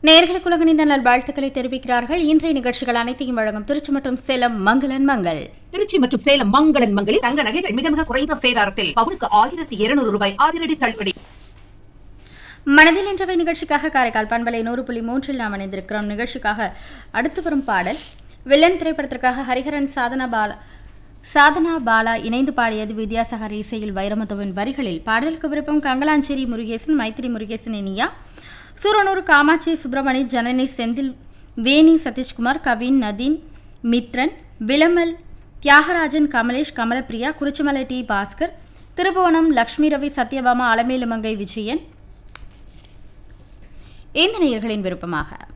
நேர்களுக்கு இந்த நல் வாழ்த்துக்களை தெரிவிக்கிறார்கள் இன்றைய நிகழ்ச்சிகள் அனைத்தையும் வழங்கும் திருச்சி மற்றும் சேலம் மங்களன் மங்கள் திருச்சி மற்றும் சேலம் மங்களன் மங்களில் தங்க நகைகள் மிக மிக குறைந்த சேதாரத்தில் பவுனுக்கு ஆயிரத்தி இருநூறு ரூபாய் அதிரடி தள்ளுபடி மனதில் என்றவை நிகழ்ச்சிக்காக காரைக்கால் பண்பலை நூறு புள்ளி மூன்றில் நாம் இணைந்திருக்கிறோம் நிகழ்ச்சிக்காக அடுத்து வரும் பாடல் வில்லன் திரைப்படத்திற்காக ஹரிஹரன் சாதனா பாலா சாதனா பாலா இணைந்து பாடியது வித்யாசாகர் இசையில் வைரமுத்துவின் வரிகளில் பாடலுக்கு விருப்பம் கங்கலாஞ்சேரி முருகேசன் மைத்திரி முருகேசன் இனியா சூரனூர் காமாட்சி சுப்பிரமணி ஜனனி செந்தில் வேணி சதீஷ்குமார் கவின் நதீன் மித்ரன் விளமல் தியாகராஜன் கமலேஷ் கமலப்பிரியா குறிச்சிமலை டி பாஸ்கர் திருபுவனம் லக்ஷ்மி ரவி சத்யபாமா அலமேலுமங்கை விஜயன் இந்த நேயர்களின் விருப்பமாக